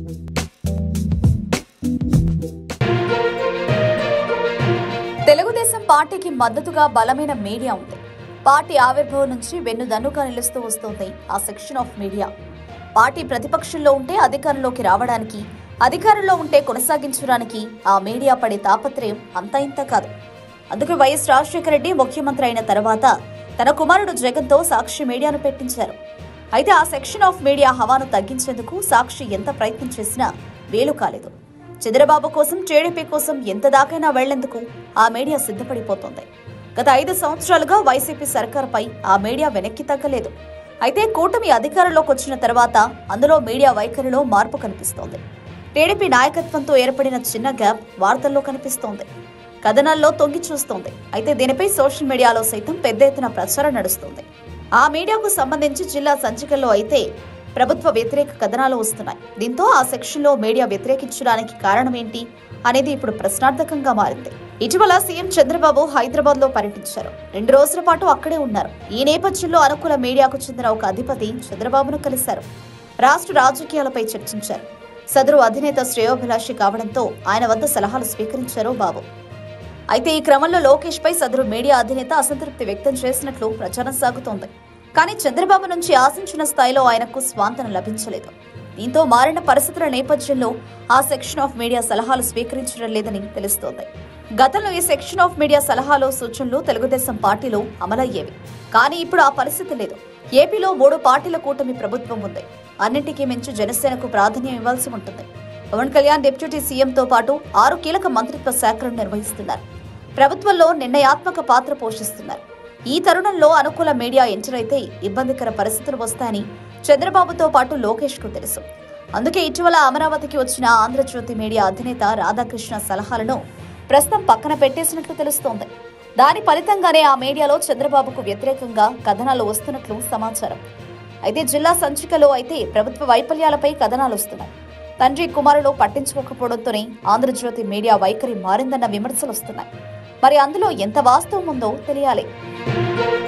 తెలుగుదేశం పార్టీకి మద్దతుగా బలమైన మీడియా ఉంది పార్టీ ఆవిర్భావం నుంచి వెన్నుదన్నుగా నిలుస్తూ వస్తోంది ఆ సెక్షన్ ఆఫ్ మీడియా పార్టీ ప్రతిపక్షంలో ఉంటే అధికారంలోకి రావడానికి అధికారంలో ఉంటే కొనసాగించడానికి ఆ మీడియా పడే తాపత్రయం అంతా ఇంత కాదు అందుకే వైఎస్ రాజశేఖర రెడ్డి ముఖ్యమంత్రి అయిన తర్వాత తన కుమారుడు జగన్తో సాక్షి మీడియాను పెట్టించారు అయితే ఆ సెక్షన్ ఆఫ్ మీడియా హవాను తగ్గించేందుకు సాక్షి ఎంత ప్రయత్నం చేసినా వేలు కాలేదు చంద్రబాబు కోసం టీడీపీ కోసం ఎంత దాకైనా వెళ్లేందుకు ఆ మీడియా సిద్ధపడిపోతోంది గత ఐదు సంవత్సరాలుగా వైసీపీ సర్కారుపై ఆ మీడియా వెనక్కి తగ్గలేదు అయితే కూటమి అధికారంలోకి వచ్చిన తర్వాత అందులో మీడియా వైఖరిలో మార్పు కనిపిస్తోంది టీడీపీ నాయకత్వంతో ఏర్పడిన చిన్న గ్యాప్ వార్తల్లో కనిపిస్తోంది కథనాల్లో తొంగి చూస్తోంది అయితే దీనిపై సోషల్ మీడియాలో సైతం పెద్ద ఎత్తున ప్రచారం నడుస్తోంది ఆ మీడియాకు సంబంధించి జిల్లా సంచికల్లో అయితే ప్రభుత్వ వ్యతిరేక కథనాలు వస్తున్నాయి దీంతో ఆ సెక్షన్లో మీడియా వ్యతిరేకించడానికి కారణం ఏంటి అనేది ఇప్పుడు ప్రశ్నార్థకంగా మారింది ఇటీవల సీఎం చంద్రబాబు హైదరాబాద్ లో పర్యటించారు రెండు రోజుల పాటు అక్కడే ఉన్నారు ఈ నేపథ్యంలో అనుకూల మీడియాకు చెందిన ఒక అధిపతి చంద్రబాబును కలిశారు రాష్ట్ర రాజకీయాలపై చర్చించారు సదరు అధినేత శ్రేయోభిలాషి కావడంతో ఆయన వద్ద సలహాలు స్వీకరించారు బాబు అయితే ఈ క్రమంలో లోకేష్ పై సదరు మీడియా అధినేత అసంతృప్తి వ్యక్తం చేసినట్లు ప్రచారం సాగుతోంది కానీ చంద్రబాబు నుంచి ఆశించిన స్థాయిలో ఆయనకు స్వాంతన లభించలేదు దీంతో మారిన పరిస్థితుల నేపథ్యంలో ఆ సెక్షన్ ఆఫ్ మీడియా సలహాలు స్వీకరించడం లేదని తెలుస్తోంది గతంలో ఈ సెక్షన్ ఆఫ్ మీడియా సలహాలు సూచనలు తెలుగుదేశం పార్టీలో అమలయ్యేవి కానీ ఇప్పుడు ఆ పరిస్థితి లేదు ఏపీలో మూడు పార్టీల కూటమి ప్రభుత్వం ఉంది అన్నింటికీ మించి జనసేనకు ప్రాధాన్యం ఇవ్వాల్సి ఉంటుంది పవన్ కళ్యాణ్ డిప్యూటీ సీఎంతో పాటు ఆరు కీలక మంత్రిత్వ శాఖలను నిర్వహిస్తున్నారు ప్రభుత్వంలో నిర్ణయాత్మక పాత్ర పోషిస్తున్నారు ఈ తరుణంలో అనుకూల మీడియా ఎంటర్ అయితే ఇబ్బందికర పరిస్థితులు వస్తాయని చంద్రబాబుతో పాటు లోకేష్ కు తెలుసు అందుకే ఇటీవల అమరావతికి వచ్చిన ఆంధ్రజ్యోతి మీడియా అధినేత రాధాకృష్ణ సలహాలను ప్రస్తుతం పక్కన పెట్టేసినట్లు తెలుస్తోంది దాని ఫలితంగానే ఆ మీడియాలో చంద్రబాబుకు వ్యతిరేకంగా కథనాలు వస్తున్నట్లు సమాచారం అయితే జిల్లా సంచికలో అయితే ప్రభుత్వ వైఫల్యాలపై కథనాలు వస్తున్నాయి తండ్రి కుమారులు పట్టించుకోకపోవడంతోనే ఆంధ్రజ్యోతి మీడియా వైఖరి మారిందన్న విమర్శలు వస్తున్నాయి మరి అందులో ఎంత వాస్తవం ఉందో తెలియాలి